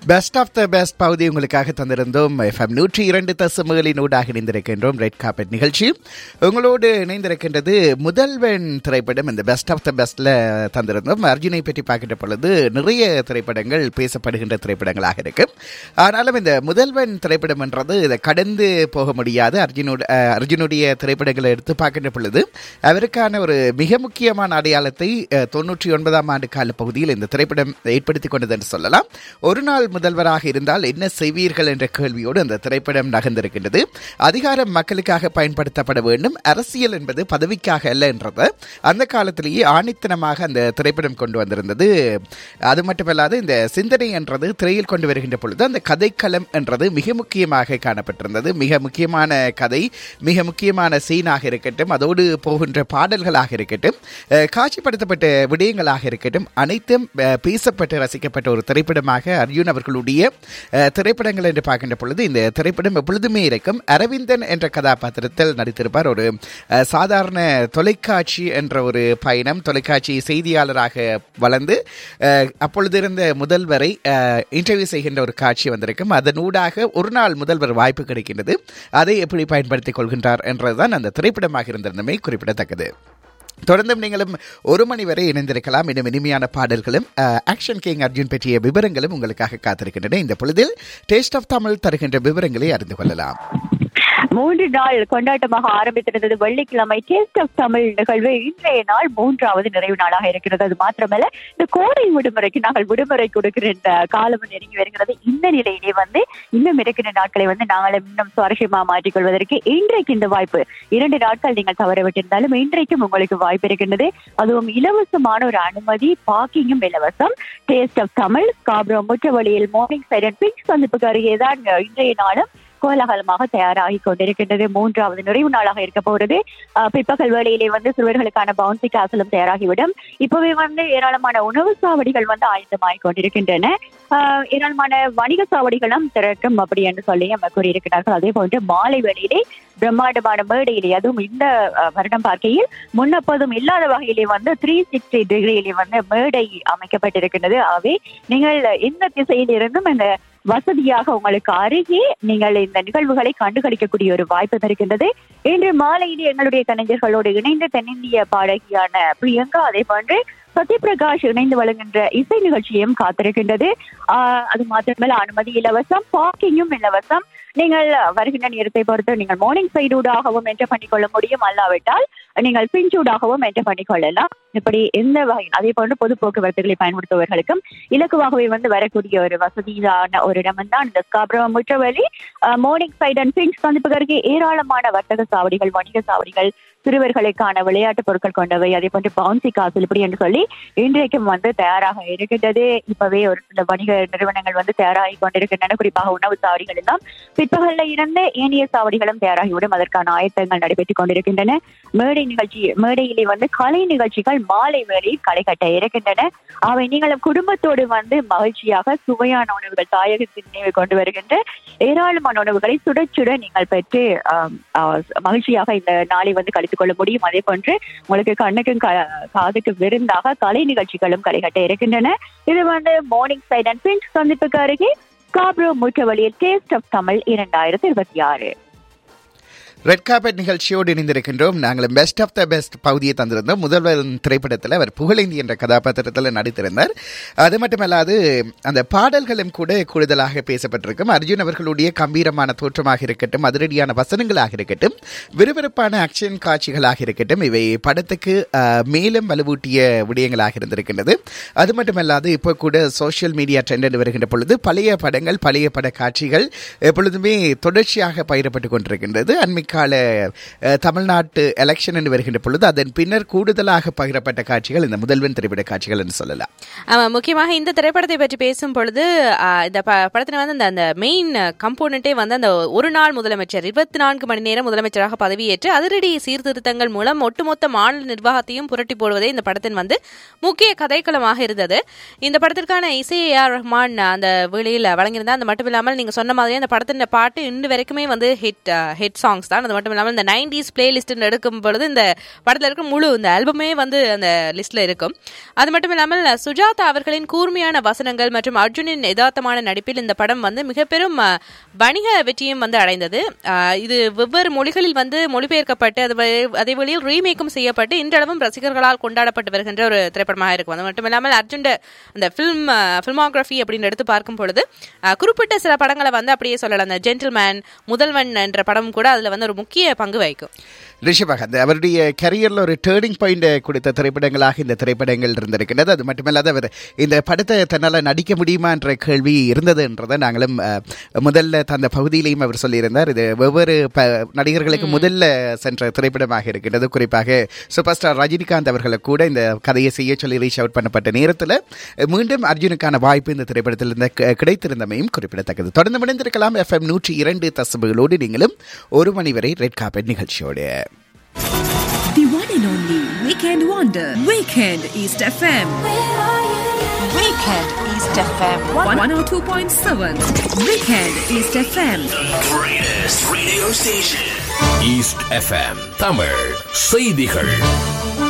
Best of the best பகுதி உங்களுக்காக தந்திருந்தோம் FM நூற்றி இரண்டு தசமகளின் ஊடாக இணைந்திருக்கின்றோம் ரெட் கார்பெட் நிகழ்ச்சி உங்களோடு இணைந்திருக்கின்றது முதல்வன் திரைப்படம் இந்த பெஸ்ட் ஆஃப் த பெஸ்ட்ல தந்திருந்தோம் அர்ஜுனை பற்றி பார்க்கின்ற பொழுது நிறைய திரைப்படங்கள் பேசப்படுகின்ற திரைப்படங்களாக இருக்கு ஆனாலும் இந்த முதல்வன் திரைப்படம் என்றது இதை கடந்து போக முடியாது அர்ஜுனோட அஹ், அர்ஜுனுடைய திரைப்படங்களை எடுத்து பார்க்கின்ற பொழுது அவருக்கான ஒரு மிக முக்கியமான அடையாளத்தை அஹ், தொண்ணூற்றி ஒன்பதாம் ஆண்டு கால பகுதியில் இந்த திரைப்படம் ஏற்படுத்தி கொண்டது என்று சொல்லலாம் ஒரு நாள் முதல்வராக இருந்தால் என்ன செய்வீர்கள் என்ற கேள்வியோடு அந்த திரைப்படம் நகர்ந்திருக்கின்றது அதிகாரம் மக்களுக்காக பயன்படுத்தப்பட வேண்டும் அரசியல் என்பது பதவிக்காக அல்ல என்றத அந்த காலத்திலேயே ஆணித்தனமாக அந்த திரைப்படம் கொண்டு வந்திருந்தது அது மட்டுமல்லாது இந்த சிந்தனை என்றது திரையில் கொண்டு வருகின்ற பொழுது அந்த கதைக்களம் என்றது மிக முக்கியமாக காணப்பட்டிருந்தது மிக முக்கியமான கதை மிக முக்கியமான சீனாக இருக்கட்டும் அதோடு போகின்ற பாடல்களாக இருக்கட்டும் அஹ், காட்சிப்படுத்தப்பட்ட விடயங்களாக இருக்கட்டும் அனைத்தும் அஹ், பேசப்பட்டு ரசிக்கப்பட்ட ஒரு திரைப்படமாக அர்ஜுன் அவர்களுடைய அஹ், திரைப்படங்கள் என்று பார்க்கின்ற பொழுது இந்த திரைப்படம் எப்பொழுதுமே இருக்கும் அரவிந்தன் என்ற கதாபாத்திரத்தில் நடித்திருப்பார் ஒரு அஹ், சாதாரண தொலைக்காட்சி என்ற ஒரு பயணம் தொலைக்காட்சி செய்தியாளராக வளர்ந்து அஹ், அப்பொழுது இருந்த முதல்வரை இன்டர்வியூ செய்கின்ற ஒரு காட்சி வந்திருக்கும் அதனூடாக ஒரு நாள் முதல்வர் வாய்ப்பு கிடைக்கின்றது அதை எப்படி பயன்படுத்திக் கொள்கின்றார் என்றதுதான் அந்த திரைப்படமாக இருந்திருந்தமை குறிப்பிடத்தக்கது தொடர்ந்தும் நீங்களும் ஒரு மணி வரை இணைந்திருக்கலாம் இன்னும் இனிமையான பாடல்களும் அஹ், ஆக்ஷன் கிங் அர்ஜுன் பற்றிய விவரங்களும் உங்களுக்காக காத்திருக்கின்றன இந்த பொழுதில் டேஸ்ட் ஆஃப் தமிழ் தருகின்ற விவரங்களை அறிந்து கொள்ளலாம் மூன்று நாள் கொண்டாட்டமாக ஆரம்பித்திருந்தது வெள்ளிக்கிழமை டேஸ்ட் ஆஃப் தமிழ் நிகழ்வு இன்றைய நாள் மூன்றாவது நிறைவு நாளாக இருக்கிறது அது மாத்திரமல்ல இந்த கோடை விடுமுறைக்கு நாங்கள் விடுமுறை கொடுக்கிற இந்த காலம் நெருங்கி வருகிறது இந்த நிலையிலே வந்து இன்னும் இருக்கிற நாட்களை வந்து நாங்களும் இன்னும் சுவாரஸ்யமா மாற்றிக்கொள்வதற்கு இன்றைக்கு இந்த வாய்ப்பு இரண்டு நாட்கள் நீங்கள் தவற விட்டிருந்தாலும் இன்றைக்கும் உங்களுக்கு வாய்ப்பு இருக்கின்றது அதுவும் இலவசமான ஒரு அனுமதி பார்க்கிங்கும் இலவசம் டேஸ்ட் ஆஃப் தமிழ் காப்ரோ முற்றவழியில் மார்னிங் சைடன் பிங்க் சந்திப்புக்கு அருகே தான் இன்றைய நாளும் கோலாகலமாக தயாராகி கொண்டிருக்கின்றது மூன்றாவது நிறைவு நாளாக இருக்க போகிறது அஹ், பிற்பகல் வேளையிலே வந்து சிறுவர்களுக்கான பவுன்சி காசலும் தயாராகிவிடும் இப்பவே வந்து ஏராளமான உணவு சாவடிகள் வந்து ஆயத்தமாகிக் கொண்டிருக்கின்றன அஹ், ஏராளமான வணிக சாவடிகளும் திறக்கும் அப்படி என்று சொல்லி நம்ம கூறியிருக்கிறார்கள் அதே போன்று மாலை வேளையிலே பிரம்மாண்டமான மேடையிலே அதுவும் இந்த அஹ், வருடம் பார்க்கையில் முன்னப்போதும் இல்லாத வகையிலே வந்து த்ரீ சிக்ஸ்டி டிகிரியிலே வந்து மேடை அமைக்கப்பட்டிருக்கின்றது ஆகவே நீங்கள் எந்த திசையில் இருந்தும் இந்த வசதியாக உங்களுக்கு அருகே நீங்கள் இந்த நிகழ்வுகளை கண்டுகளிக்கக்கூடிய ஒரு வாய்ப்பு இருக்கின்றது இன்று மாலையிலே எங்களுடைய கலைஞர்களோடு இணைந்த தென்னிந்திய பாடகியான பிரியங்கா அதே போன்று சத்யபிரகாஷ் இணைந்து வழங்குகின்ற இசை நிகழ்ச்சியும் காத்திருக்கின்றது ஆஹ் அது மாத்திரமல்ல அனுமதி இலவசம் பார்க்கிங்கும் இலவசம் நீங்கள் வருகின்ற நேரத்தை பொறுத்து நீங்கள் மார்னிங் சைடூடாகவும் என்டர் பண்ணிக்கொள்ள முடியும் அல்லாவிட்டால் நீங்கள் பிஞ்சூடாகவும் என்டர் பண்ணிக்கொள்ளலாம் இப்படி எந்த வகை அதே போன்று பொது போக்குவரத்துகளை பயன்படுத்துபவர்களுக்கும் இலக்குவாகவே வந்து வரக்கூடிய ஒரு வசதியான ஒரு இடம் தான் இந்த ஸ்காப்ரோ முற்றவழி மார்னிங் சைட் அண்ட் பிங்க் சந்திப்புக்கு அருகே ஏராளமான வர்த்தக சாவடிகள் வணிக சாவடிகள் சிறுவர்களுக்கான விளையாட்டு பொருட்கள் கொண்டவை அதே போன்று பவுன்சி காசு இப்படி என்று சொல்லி இன்றைக்கும் வந்து தயாராக இருக்கின்றது இப்பவே ஒரு சில வணிக நிறுவனங்கள் வந்து தயாராகி கொண்டிருக்கின்றன குறிப்பாக உணவு சாவடிகள் எல்லாம் பிற்பகல்ல இருந்து ஏனைய சாவடிகளும் தயாராகிவிடும் அதற்கான ஆயத்தங்கள் நடைபெற்றுக் கொண்டிருக்கின்றன மேடை நிகழ்ச்சி மேடையிலே வந்து கலை நிகழ்ச்சிகள் மாலை வேளையில் களை கட்ட இருக்கின்றன அவை நீங்களும் குடும்பத்தோடு வந்து மகிழ்ச்சியாக சுவையான உணவுகள் தாயகத்தின் நினைவு கொண்டு வருகின்ற ஏராளமான உணவுகளை சுட சுட நீங்கள் பெற்று ஆம், ஆ, மகிழ்ச்சியாக இந்த நாளை வந்து கழித்துக் கொள்ள முடியும் அதே போன்று உங்களுக்கு கண்ணுக்கும் கா- காதுக்கு விருந்தாக கலை நிகழ்ச்சிகளும் களை கட்ட இருக்கின்றன இது வந்து மார்னிங் சைட் அண்ட் பிங்க் சந்திப்புக்கு அருகே காப்ரோ முற்றவழியில் டேஸ்ட் ஆஃப் தமிழ் இரண்டாயிரத்தி இருபத்தி ஆறு ரெட் கார்பெட் நிகழ்ச்சியோடு இணைந்திருக்கின்றோம் நாங்கள் பெஸ்ட் ஆஃப் த பெஸ்ட் பகுதியை தந்திருந்தோம் முதல்வர் திரைப்படத்தில் அவர் புகழேந்தி என்ற கதாபாத்திரத்தில் நடித்திருந்தார் அது மட்டுமல்லாது அந்த பாடல்களும் கூட கூடுதலாக பேசப்பட்டிருக்கும் அர்ஜுன் அவர்களுடைய கம்பீரமான தோற்றமாக இருக்கட்டும் அதிரடியான வசனங்களாக இருக்கட்டும் விறுவிறுப்பான ஆக்ஷன் காட்சிகளாக இருக்கட்டும் இவை படத்துக்கு அஹ், மேலும் வலுவூட்டிய விடயங்களாக இருந்திருக்கின்றது அது மட்டுமல்லாது இப்போ கூட சோஷியல் மீடியா ட்ரெண்ட் வருகின்ற பொழுது பழைய படங்கள் பழைய பட காட்சிகள் எப்பொழுதுமே தொடர்ச்சியாக பயிரப்பட்டு கொண்டிருக்கின்றது அண்மைக்கால அஹ், தமிழ்நாட்டு எலெக்ஷன் என்று வருகின்ற பொழுது அதன் பின்னர் கூடுதலாக பகிரப்பட்ட காட்சிகள் இந்த முதல்வன் திரைப்பட காட்சிகள் என்று சொல்லலாம் ஆமா முக்கியமாக இந்த திரைப்படத்தை பற்றி பேசும் பொழுது ஆ, இந்த ப- படத்துல வந்து அந்த அந்த மெயின் கம்போனண்டே வந்து அந்த ஒரு நாள் முதலமைச்சர் இருபத்தி நான்கு மணி நேரம் முதலமைச்சராக பதவியேற்று அதிரடி சீர்திருத்தங்கள் மூலம் ஒட்டுமொத்த மாநில நிர்வாகத்தையும் புரட்டி போடுவதே இந்த படத்தின் வந்து முக்கிய கதைக்களமாக இருந்தது இந்த படத்திற்கான இசை ஏ ஆர் ரஹ்மான் அந்த வேளையில் வழங்கியிருந்தார் அது மட்டும் இல்லாமல் நீங்க சொன்ன மாதிரி அந்த படத்தின் பாட்டு இன்று வரைக்குமே வந்து ஹிட் ஹிட் சாங்ஸ் தான் தான் அது மட்டும் இல்லாமல் இந்த நைன்டிஸ் பிளே லிஸ்ட்னு எடுக்கும் பொழுது இந்த படத்தில் இருக்கிற முழு இந்த ஆல்பமே வந்து அந்த லிஸ்ட்ல இருக்கும் அது மட்டும் இல்லாமல் சுஜாதா அவர்களின் கூர்மையான வசனங்கள் மற்றும் அர்ஜுனின் யதார்த்தமான நடிப்பில் இந்த படம் வந்து மிக பெரும் அஹ், வணிக வெற்றியும் வந்து அடைந்தது அஹ், இது வெவ்வேறு மொழிகளில் வந்து மொழிபெயர்க்கப்பட்டு அது வ- அதே வழியில் ரீமேக்கும் செய்யப்பட்டு இன்றளவும் ரசிகர்களால் கொண்டாடப்பட்டு வருகின்ற ஒரு திரைப்படமாக இருக்கும் அது மட்டும் இல்லாமல் அர்ஜுன் அந்த ஃபில்ம் ஃபில்மோகிராஃபி அப்படின்னு எடுத்து பார்க்கும் பொழுது அஹ், குறிப்பிட்ட சில படங்களை வந்து அப்படியே சொல்லலாம் அந்த ஜென்டில்மேன் முதல்வன் என்ற படம் கூட அதுல வந்து ஒரு முக்கிய பங்கு வகிக்கும் ரிஷபாக் அந்த அவருடைய கரியரில் ஒரு டேர்னிங் பாயிண்ட் கொடுத்த திரைப்படங்களாக இந்த திரைப்படங்கள் இருந்திருக்கின்றது அது மட்டுமல்லாத அவர் இந்த படத்தை தன்னால் நடிக்க முடியுமா என்ற கேள்வி இருந்ததுன்றதை நாங்களும் அஹ், முதல்ல தந்த பகுதியிலையும் அவர் சொல்லியிருந்தார் இது வெவ்வேறு ப நடிகர்களுக்கு முதல்ல சென்ற திரைப்படமாக இருக்கின்றது குறிப்பாக சூப்பர் ஸ்டார் ரஜினிகாந்த் அவர்களை கூட இந்த கதையை செய்ய சொல்லி ரீச் அவுட் பண்ணப்பட்ட நேரத்தில் மீண்டும் அர்ஜுனுக்கான வாய்ப்பு இந்த திரைப்படத்தில் இருந்த க- கிடைத்திருந்தமையும் குறிப்பிடத்தக்கது தொடர்ந்து முடிந்திருக்கலாம் எஃப்எம் நூற்றி இரண்டு தசபுகளோடு நீங்களும் ஒரு மணி வரை ரெட் காப்பெட் நிகழ்ச்சியோடு The one and only Weekend Wonder. Weekend East FM. Weekend East FM. 102.7. Weekend East FM. Greatest radio station. East FM. Tamil செய்திகள்